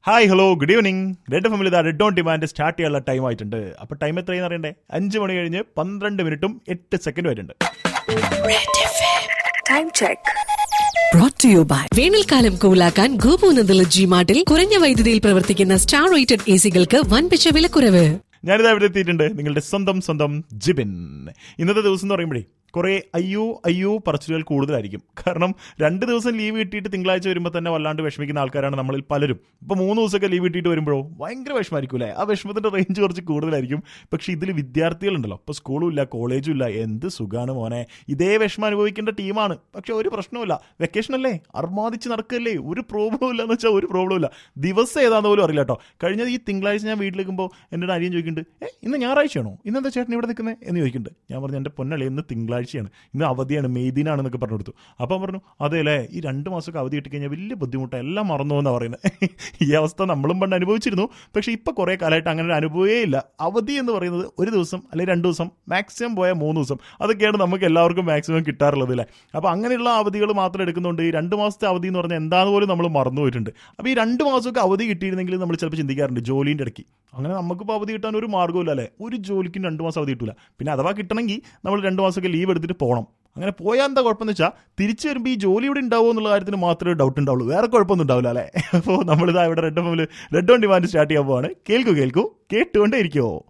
Hi hello good evening red family ഇതാ red on demand start ചെയ്യാനുള്ള time ആയിട്ടുണ്ട് അപ്പൊ ടൈം എത്രയെന്ന് അറിയണ്ടേ അഞ്ച് മണി കഴിഞ്ഞ് പന്ത്രണ്ട് മിനിറ്റും എട്ട് സെക്കൻഡും ആയിട്ടുണ്ട് Time check. brought to you by വേനൽക്കാലം കൂലാക്കാൻ ഗോപൂനന്ദല ജി മാർട്ടിൽ കുറഞ്ഞ വൈദ്യുതിയിൽ പ്രവർത്തിക്കുന്ന സ്റ്റാർ റേറ്റഡ് എ സികൾക്ക് വൻപിച്ച വിലക്കുറവ് ഞാനിതാ ഇവിടെ എത്തിയിട്ടുണ്ട് നിങ്ങളുടെ സ്വന്തം സ്വന്തം ജിബിൻ ഇന്നത്തെ ദിവസം എന്ന് പറയുമ്പോഴേ കുറേ അയ്യോ അയ്യോ പറച്ചിലുകൾ കൂടുതലായിരിക്കും കാരണം രണ്ട് ദിവസം ലീവ് കിട്ടിയിട്ട് തിങ്കളാഴ്ച വരുമ്പോൾ തന്നെ വല്ലാണ്ട് വിഷമിക്കുന്ന ആൾക്കാരാണ് നമ്മളിൽ പലരും ഇപ്പോൾ മൂന്ന് ദിവസമൊക്കെ ലീവ് കിട്ടിയിട്ട് വരുമ്പോഴോ ഭയങ്കര വിഷമായിരിക്കും അല്ലേ ആ വിഷമത്തിൻ്റെ റേഞ്ച് കുറച്ച് കൂടുതലായിരിക്കും പക്ഷേ ഇതിൽ വിദ്യാർത്ഥികളുണ്ടല്ലോ ഇപ്പോൾ സ്കൂളും ഇല്ല കോളേജും ഇല്ല എന്ത് സുഖമാണ് മോനെ ഇതേ വിഷമം അനുഭവിക്കേണ്ട ടീമാണ് പക്ഷെ ഒരു പ്രശ്നവുമില്ല വെക്കേഷൻ അല്ലേ അർമാദിച്ച് നടക്കല്ലേ ഒരു പ്രോബ്ലം ഇല്ല എന്ന് വെച്ചാൽ ഒരു പ്രോബ്ലം ഇല്ല ദിവസം ഏതാണെന്ന് പോലും അറിയില്ല കേട്ടോ കഴിഞ്ഞ ഈ തിങ്കളാഴ്ച ഞാൻ വീട്ടിലേക്കുമ്പോൾ എൻ്റെ അനിയൻ ചോദിക്കുന്നുണ്ട് ഏ ഇന്ന് ഞായറാഴ്ചയാണോ ഇന്നെന്താ ചേട്ടൻ ഇവിടെ നിൽക്കുന്നത് എന്ന് ചോദിക്കുന്നുണ്ട് ഞാൻ പറഞ്ഞു എൻ്റെ പൊന്നളി ഇന്ന് തിങ്കളാഴ്ചയാണ് ഇന്ന് അവധിയാണ് മെയ് ദിനാണെന്നൊക്കെ പറഞ്ഞു കൊടുത്തു അപ്പം പറഞ്ഞു അതെ അല്ലേ ഈ രണ്ട് മാസമൊക്കെ അവധി കിട്ടി കഴിഞ്ഞാൽ വലിയ ബുദ്ധിമുട്ടാണ് എല്ലാം മറന്നു എന്നാണ് പറയുന്നത് ഈ അവസ്ഥ നമ്മളും പണ്ട് അനുഭവിച്ചിരുന്നു പക്ഷേ ഇപ്പോൾ കുറേ കാലമായിട്ട് അങ്ങനെ ഒരു അനുഭവമേ ഇല്ല അവധി എന്ന് പറയുന്നത് ഒരു ദിവസം അല്ലെങ്കിൽ രണ്ട് ദിവസം മാക്സിമം പോയാൽ മൂന്ന് ദിവസം അതൊക്കെയാണ് നമുക്ക് എല്ലാവർക്കും മാക്സിമം കിട്ടാറുള്ളത് അല്ലേ അപ്പോൾ അങ്ങനെയുള്ള അവധികൾ മാത്രം എടുക്കുന്നുണ്ട് ഈ രണ്ട് മാസത്തെ അവധി എന്ന് പറഞ്ഞാൽ എന്താന്ന് പോലും നമ്മൾ മറന്നു പോയിട്ടുണ്ട് അപ്പോൾ ഈ രണ്ട് മാസമൊക്കെ അവധി കിട്ടിയിരുന്നെങ്കിൽ നമ്മൾ ചിലപ്പോൾ ചിന്തിക്കാറുണ്ട് ജോലിൻ്റെ ഇടയ്ക്ക് അങ്ങനെ നമുക്കിപ്പോൾ അവധി കിട്ടാൻ ഒരു മാർഗ്ഗമില്ല അല്ലേ ഒരു ജോലിക്കും രണ്ട് മാസം അവധി കിട്ടില്ല പിന്നെ അഥവാ കിട്ടണമെങ്കിൽ നമ്മൾ രണ്ട് മാസമൊക്കെ ലീവ് എടുത്തിട്ട് പോകണം അങ്ങനെ പോയാൽ എന്താ കുഴപ്പമെന്ന് വെച്ചാൽ തിരിച്ചു വരുമ്പോൾ ഈ ജോലി ഇവിടെ ഉണ്ടാവുമോ എന്നുള്ള കാര്യത്തിന് മാത്രമേ ഡൗട്ട് ഉണ്ടാവുള്ളൂ വേറെ കുഴപ്പമൊന്നും ഉണ്ടാവില്ല അല്ലേ അപ്പോൾ നമ്മളിതാ ഇവിടെ red family red on demand start ചെയ്യാൻ പോവാണ് കേൾക്കൂ കേൾക്കൂ കേട്ടുകൊണ്ടേ ഇരിക്കുമോ